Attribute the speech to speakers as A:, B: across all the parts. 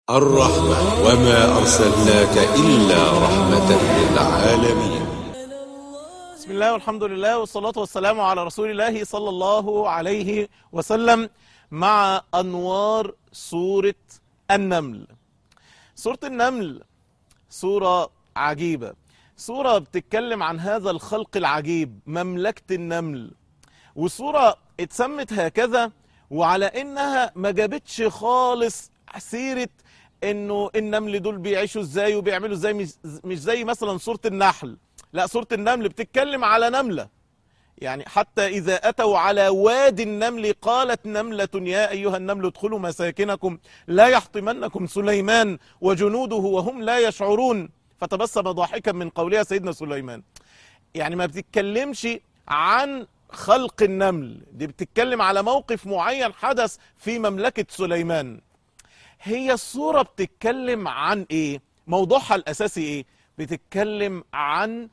A: الرحمة وما أرسلناك إلا رحمة للعالمين
B: بسم الله والحمد لله والصلاة والسلام على رسول الله صلى الله عليه وسلم مع أنوار سورة النمل سورة النمل سورة عجيبة سورة بتتكلم عن هذا الخلق العجيب مملكة النمل وسورة اتسمت هكذا وعلى انها ما جابتش خالص سيرة انه النمل دول بيعيشوا ازاي وبيعملوا ازاي مش مش زي مثلا سورة النحل لا سورة النمل بتتكلم على نملة يعني حتى إذا أتوا على وادي النمل قالت نملة يا أيها النمل ادخلوا مساكنكم لا يحطمنكم سليمان وجنوده وهم لا يشعرون فتبسم ضاحكا من قولها سيدنا سليمان يعني ما بتتكلمش عن خلق النمل دي بتتكلم على موقف معين حدث في مملكة سليمان هي الصورة بتتكلم عن ايه موضوعها الاساسي ايه بتتكلم عن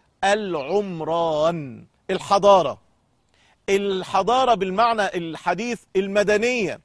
B: العمران الحضارة الحضارة بالمعنى الحديث المدنية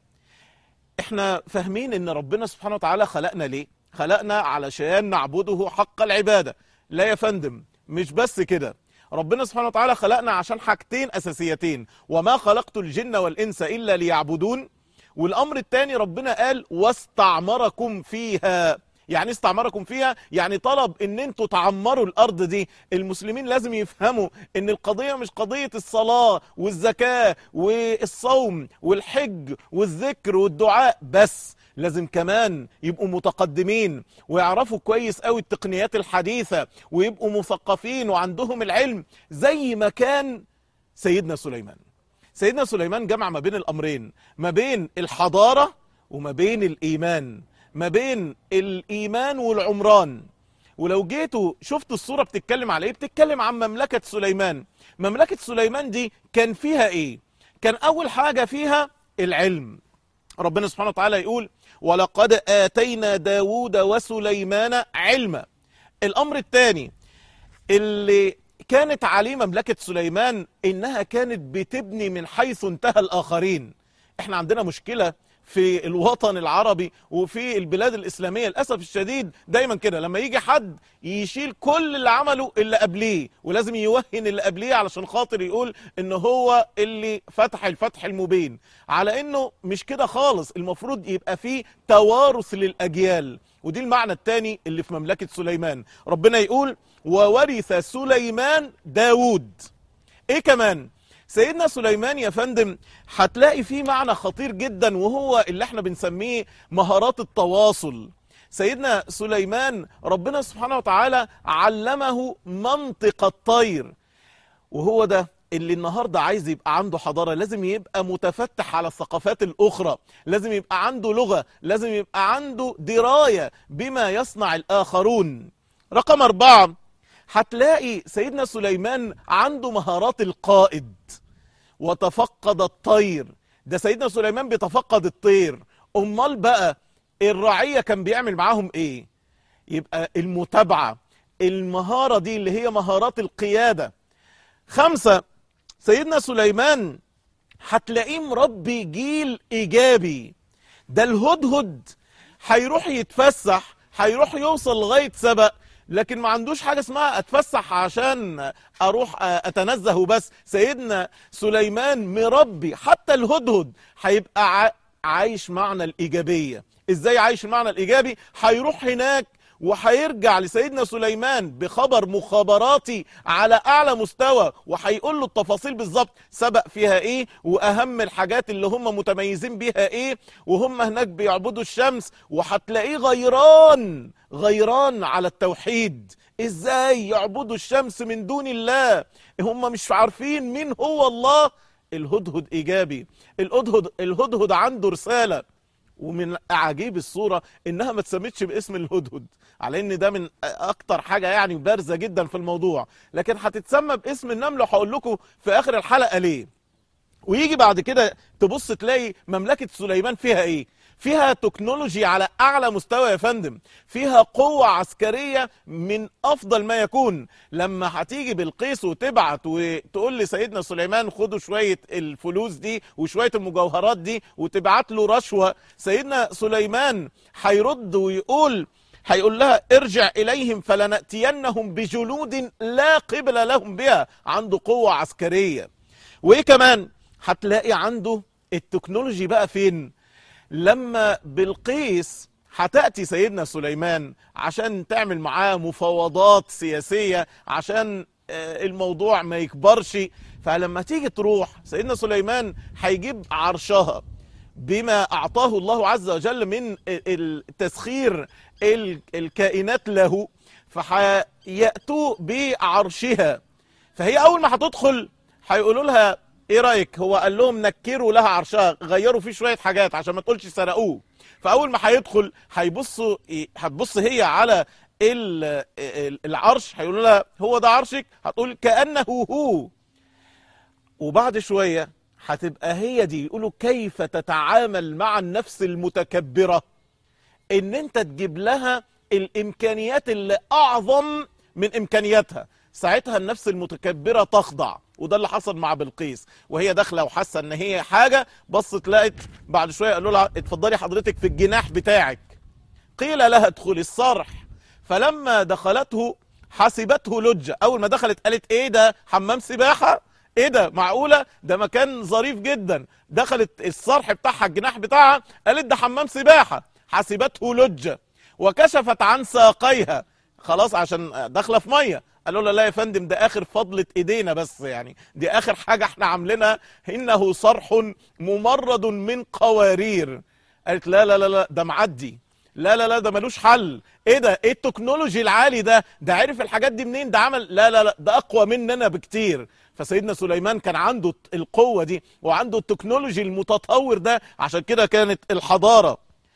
B: احنا فاهمين ان ربنا سبحانه وتعالى خلقنا ليه خلقنا علشان نعبده حق العبادة لا يا فندم مش بس كده ربنا سبحانه وتعالى خلقنا عشان حاجتين اساسيتين وما خلقت الجن والانس الا ليعبدون والامر الثاني ربنا قال واستعمركم فيها يعني استعمركم فيها يعني طلب ان انتوا تعمروا الارض دي المسلمين لازم يفهموا ان القضية مش قضية الصلاة والزكاة والصوم والحج والذكر والدعاء بس لازم كمان يبقوا متقدمين ويعرفوا كويس قوي التقنيات الحديثة ويبقوا مثقفين وعندهم العلم زي ما كان سيدنا سليمان سيدنا سليمان جمع ما بين الامرين ما بين الحضارة وما بين الايمان ما بين الايمان والعمران ولو جيتوا شفتوا الصورة بتتكلم على ايه بتتكلم عن مملكة سليمان مملكة سليمان دي كان فيها ايه كان اول حاجة فيها العلم ربنا سبحانه وتعالى يقول ولقد آتينا داود وسليمان علما الأمر الثاني اللي كانت عليه مملكة سليمان إنها كانت بتبني من حيث انتهى الآخرين احنا عندنا مشكلة في الوطن العربي وفي البلاد الإسلامية للأسف الشديد دايما كده لما يجي حد يشيل كل اللي عمله اللي قبليه ولازم يوهن اللي قبليه علشان خاطر يقول ان هو اللي فتح الفتح المبين على انه مش كده خالص المفروض يبقى فيه توارث للأجيال ودي المعنى الثاني اللي في مملكة سليمان ربنا يقول وورث سليمان داود ايه كمان سيدنا سليمان يا فندم هتلاقي فيه معنى خطير جدا وهو اللي احنا بنسميه مهارات التواصل سيدنا سليمان ربنا سبحانه وتعالى علمه منطق الطير وهو ده اللي النهاردة عايز يبقى عنده حضارة لازم يبقى متفتح على الثقافات الأخرى لازم يبقى عنده لغة لازم يبقى عنده دراية بما يصنع الآخرون رقم أربعة هتلاقي سيدنا سليمان عنده مهارات القائد وتفقد الطير ده سيدنا سليمان بيتفقد الطير امال بقى الرعية كان بيعمل معاهم ايه يبقى المتابعة المهارة دي اللي هي مهارات القيادة خمسة سيدنا سليمان هتلاقيه مربي جيل ايجابي ده الهدهد هيروح يتفسح هيروح يوصل لغاية سبق لكن ما عندوش حاجة اسمها اتفسح عشان اروح اتنزه بس سيدنا سليمان مربي حتى الهدهد هيبقى عايش معنى الايجابية ازاي عايش المعنى الايجابي هيروح هناك وهيرجع لسيدنا سليمان بخبر مخابراتي على اعلى مستوى وهيقول له التفاصيل بالظبط سبق فيها ايه واهم الحاجات اللي هم متميزين بيها ايه وهم هناك بيعبدوا الشمس وهتلاقيه غيران غيران على التوحيد ازاي يعبدوا الشمس من دون الله هم مش عارفين مين هو الله الهدهد ايجابي الهدهد الهدهد عنده رساله ومن اعاجيب الصوره انها ما اتسمتش باسم الهدهد على ان ده من اكتر حاجه يعني بارزه جدا في الموضوع لكن هتتسمى باسم النمل وهقول لكم في اخر الحلقه ليه ويجي بعد كده تبص تلاقي مملكه سليمان فيها ايه فيها تكنولوجي على اعلى مستوى يا فندم فيها قوة عسكرية من افضل ما يكون لما هتيجي بالقيس وتبعت وتقول لسيدنا سليمان خدوا شوية الفلوس دي وشوية المجوهرات دي وتبعت له رشوة سيدنا سليمان هيرد ويقول هيقول لها ارجع اليهم فلنأتينهم بجنود لا قبل لهم بها عنده قوة عسكرية وايه كمان هتلاقي عنده التكنولوجي بقى فين لما بالقيس هتأتي سيدنا سليمان عشان تعمل معاه مفاوضات سياسية عشان آه، الموضوع ما يكبرش فلما تيجي تروح سيدنا سليمان هيجيب عرشها بما أعطاه الله عز وجل من التسخير ال- الكائنات له فهيأتوا بعرشها فهي أول ما هتدخل هيقولوا لها ايه رايك هو قال لهم نكروا لها عرشها غيروا فيه شويه حاجات عشان ما تقولش سرقوه فاول ما هيدخل هيبصوا هتبص هي على ال- ال- العرش هيقولوا لها هو ده عرشك هتقول كانه هو وبعد شويه هتبقى هي دي يقولوا كيف تتعامل مع النفس المتكبره ان انت تجيب لها الامكانيات اللي اعظم من امكانياتها ساعتها النفس المتكبرة تخضع وده اللي حصل مع بلقيس وهي داخلة وحاسة ان هي حاجة بصت لقت بعد شوية قالوا لها اتفضلي حضرتك في الجناح بتاعك قيل لها ادخلي الصرح فلما دخلته حسبته لجة اول ما دخلت قالت ايه ده حمام سباحة ايه ده معقولة ده مكان ظريف جدا دخلت الصرح بتاعها الجناح بتاعها قالت ده حمام سباحة حسبته لجة وكشفت عن ساقيها خلاص عشان داخله في ميه قالوا لها لا يا فندم ده اخر فضلة ايدينا بس يعني دي اخر حاجة احنا عاملينها انه صرح ممرد من قوارير قالت لا لا لا لا ده معدي لا لا لا ده ملوش حل ايه ده ايه التكنولوجي العالي ده ده عارف الحاجات دي منين ده عمل لا لا لا ده اقوى مننا بكتير فسيدنا سليمان كان عنده القوة دي وعنده التكنولوجي المتطور ده عشان كده كانت الحضارة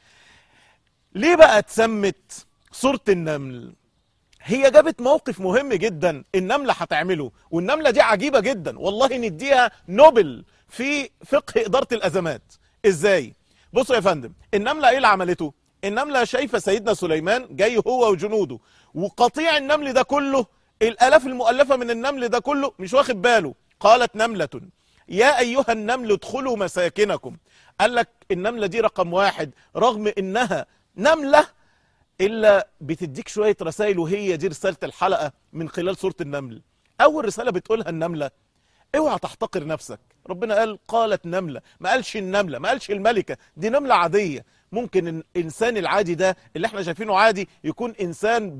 B: ليه بقى اتسمت سورة النمل هي جابت موقف مهم جدا النملة هتعمله والنملة دي عجيبة جدا والله نديها نوبل في فقه إدارة الأزمات إزاي؟ بصوا يا فندم النملة إيه اللي عملته؟ النملة شايفة سيدنا سليمان جاي هو وجنوده وقطيع النمل ده كله الآلاف المؤلفة من النمل ده كله مش واخد باله قالت نملة يا أيها النمل ادخلوا مساكنكم قال لك النملة دي رقم واحد رغم إنها نملة الا بتديك شويه رسائل وهي دي رساله الحلقه من خلال سوره النمل اول رساله بتقولها النمله اوعى تحتقر نفسك ربنا قال قالت نمله ما قالش النمله ما قالش الملكه دي نمله عاديه ممكن الانسان العادي ده اللي احنا شايفينه عادي يكون انسان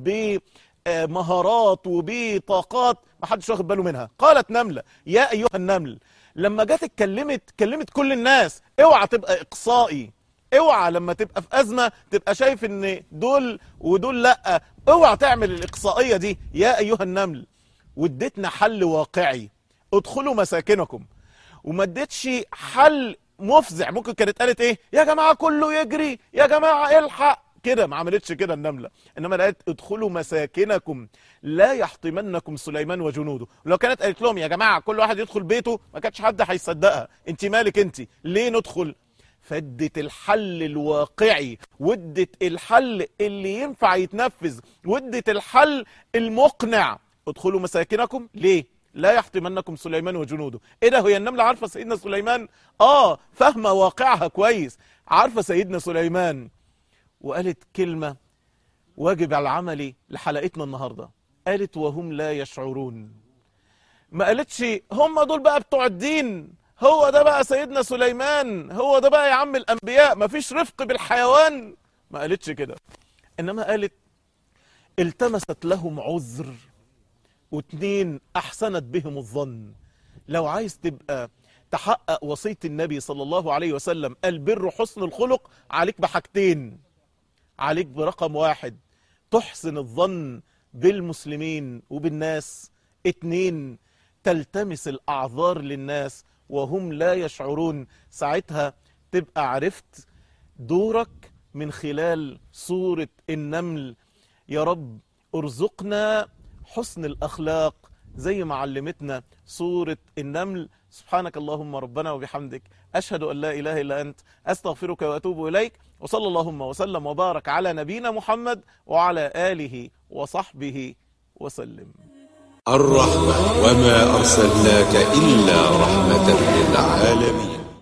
B: بمهارات وبطاقات ما حدش واخد باله منها قالت نمله يا ايها النمل لما جت اتكلمت كلمت كل الناس اوعى تبقى اقصائي اوعى لما تبقى في ازمه تبقى شايف ان دول ودول لا اوعى تعمل الاقصائيه دي يا ايها النمل واديتنا حل واقعي ادخلوا مساكنكم وما اديتش حل مفزع ممكن كانت قالت ايه يا جماعه كله يجري يا جماعه الحق كده ما عملتش كده النمله انما قالت ادخلوا مساكنكم لا يحطمنكم سليمان وجنوده ولو كانت قالت لهم يا جماعه كل واحد يدخل بيته ما كانش حد هيصدقها انت مالك انت ليه ندخل فادت الحل الواقعي وادت الحل اللي ينفع يتنفذ وادت الحل المقنع ادخلوا مساكنكم ليه لا يحطمنكم سليمان وجنوده ايه ده هي النملة عارفة سيدنا سليمان اه فاهمة واقعها كويس عارفة سيدنا سليمان وقالت كلمة واجب على العملي لحلقتنا النهاردة قالت وهم لا يشعرون ما قالتش هم دول بقى بتوع الدين هو ده بقى سيدنا سليمان هو ده بقى يا عم الانبياء مفيش رفق بالحيوان ما قالتش كده انما قالت التمست لهم عذر واتنين احسنت بهم الظن لو عايز تبقى تحقق وصية النبي صلى الله عليه وسلم البر حسن الخلق عليك بحاجتين عليك برقم واحد تحسن الظن بالمسلمين وبالناس اتنين تلتمس الاعذار للناس وهم لا يشعرون ساعتها تبقى عرفت دورك من خلال سورة النمل يا رب ارزقنا حسن الأخلاق زي ما علمتنا سورة النمل سبحانك اللهم ربنا وبحمدك أشهد أن لا إله إلا أنت أستغفرك وأتوب إليك وصلى اللهم وسلم وبارك على نبينا محمد وعلى آله وصحبه وسلم
A: الرحمة وما أرسلناك إلا رحمة للعالمين